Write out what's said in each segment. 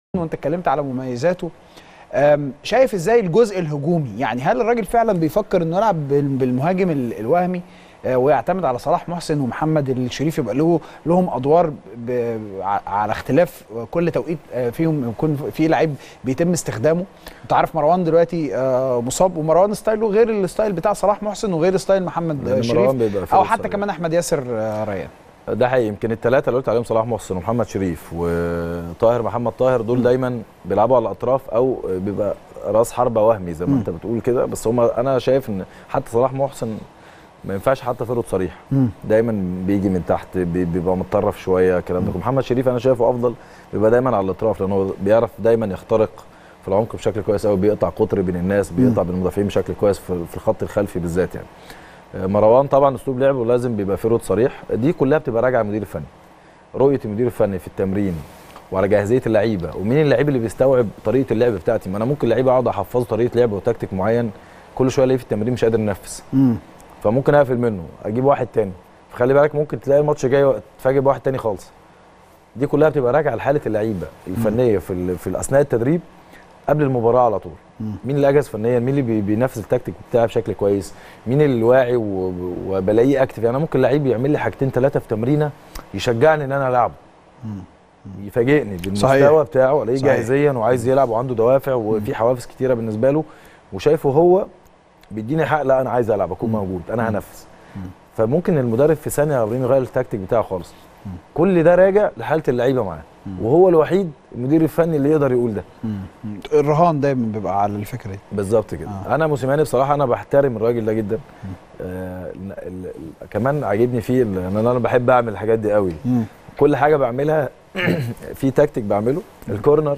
وانت اتكلمت على مميزاته أم، شايف ازاي الجزء الهجومي يعني هل الراجل فعلا بيفكر انه يلعب بال- بالمهاجم ال- الوهمي آه، ويعتمد على صلاح محسن ومحمد الشريف يبقى له لهم ادوار ب- ع- على اختلاف كل توقيت آه، فيهم يكون في لعيب بيتم استخدامه انت عارف مروان دلوقتي آه، مصاب ومروان ستايله غير الستايل بتاع صلاح محسن وغير ستايل محمد آه، لأن شريف مروان بيبقى او فارس حتى صريح. كمان احمد ياسر آه، ريان ده حقيقي يمكن الثلاثه اللي قلت عليهم صلاح محسن ومحمد شريف وطاهر محمد طاهر دول دايما بيلعبوا على الاطراف او بيبقى راس حربه وهمي زي مم. ما انت بتقول كده بس هم انا شايف ان حتى صلاح محسن ما ينفعش حتى فرد صريح دايما بيجي من تحت بي- بيبقى متطرف شويه الكلام ده محمد شريف انا شايفه افضل بيبقى دايما على الاطراف لانه هو بيعرف دايما يخترق في العمق بشكل كويس قوي بيقطع قطر بين الناس بيقطع بين المدافعين بشكل كويس في في الخط الخلفي بالذات يعني آه، مروان طبعا اسلوب لعبه لازم بيبقى فرود صريح دي كلها بتبقى راجعه المدير الفني رؤيه المدير الفني في التمرين وعلى جاهزيه اللعيبه ومين اللعيب اللي بيستوعب طريقه اللعب بتاعتي ما انا ممكن لعيب اقعد احفظه طريقه لعب وتكتيك معين كل شويه الاقيه في التمرين مش قادر ينفذ مم. فممكن اقفل منه اجيب واحد تاني فخلي بالك ممكن تلاقي الماتش جاي تفاجئ بواحد تاني خالص دي كلها بتبقى راجعه لحاله اللعيبه الفنيه في ال- في اثناء التدريب قبل المباراه على طول مم. مين اللي اجهز فنيا مين اللي بي- بينفذ التكتيك بتاعي بشكل كويس مين اللي واعي و- وبلاقيه اكتف يعني أنا ممكن لعيب يعمل لي حاجتين ثلاثه في تمرينه يشجعني ان انا العبه يفاجئني صحيح. بالمستوى بتاعه الاقيه صحيح. جاهزيا وعايز يلعب وعنده دوافع وفي حوافز كتيره بالنسبه له وشايفه هو بيديني حق لا انا عايز العب اكون موجود انا هنفذ فممكن المدرب في ثانيه يا ابراهيم يغير التكتيك بتاعه خالص كل ده راجع لحاله اللعيبه معاه وهو الوحيد المدير الفني اللي يقدر يقول ده مم. الرهان دايما بيبقى على الفكره دي بالظبط كده آه. آه. انا موسيماني بصراحه انا بحترم الراجل ده جدا آه ال- ال- ال- كمان عاجبني فيه ال- ان انا بحب اعمل الحاجات دي قوي مم. كل حاجه بعملها في تكتيك بعمله الكورنر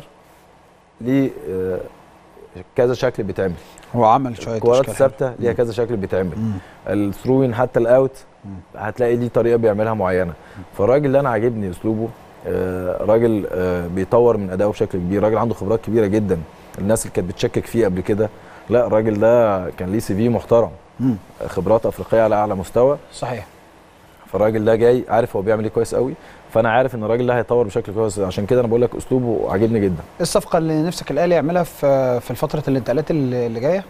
ليه آه كذا شكل بيتعمل هو عمل شويه الكورات أشكال حلوة. الثابته ليها كذا شكل بيتعمل مم. الثروين حتى الاوت هتلاقي ليه طريقه بيعملها معينه فالراجل ده انا عاجبني اسلوبه آه راجل آه بيطور من اداؤه بشكل كبير راجل عنده خبرات كبيره جدا الناس اللي كانت بتشكك فيه قبل كده لا الراجل ده كان ليه سي في محترم مم. خبرات افريقيه على اعلى مستوى صحيح فالراجل ده جاي عارف هو بيعمل ايه كويس قوي فانا عارف ان الراجل ده هيطور بشكل كويس عشان كده انا بقول لك اسلوبه عاجبني جدا ايه الصفقه اللي نفسك الاهلي يعملها في في فتره الانتقالات اللي اللي جايه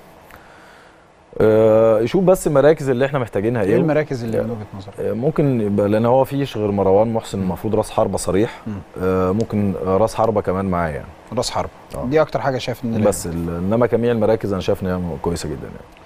آه يشوف بس المراكز اللي احنا محتاجينها ايه ايه المراكز اللي من وجهه نظرك آه، ممكن يبقى لان هو فيش غير مروان محسن المفروض راس حربه صريح مم. آه ممكن آه، راس حربه كمان معاه يعني راس حرب آه. دي اكتر حاجه شايف ان بس ال- انما جميع المراكز انا شايف ان هي كويسه جدا يعني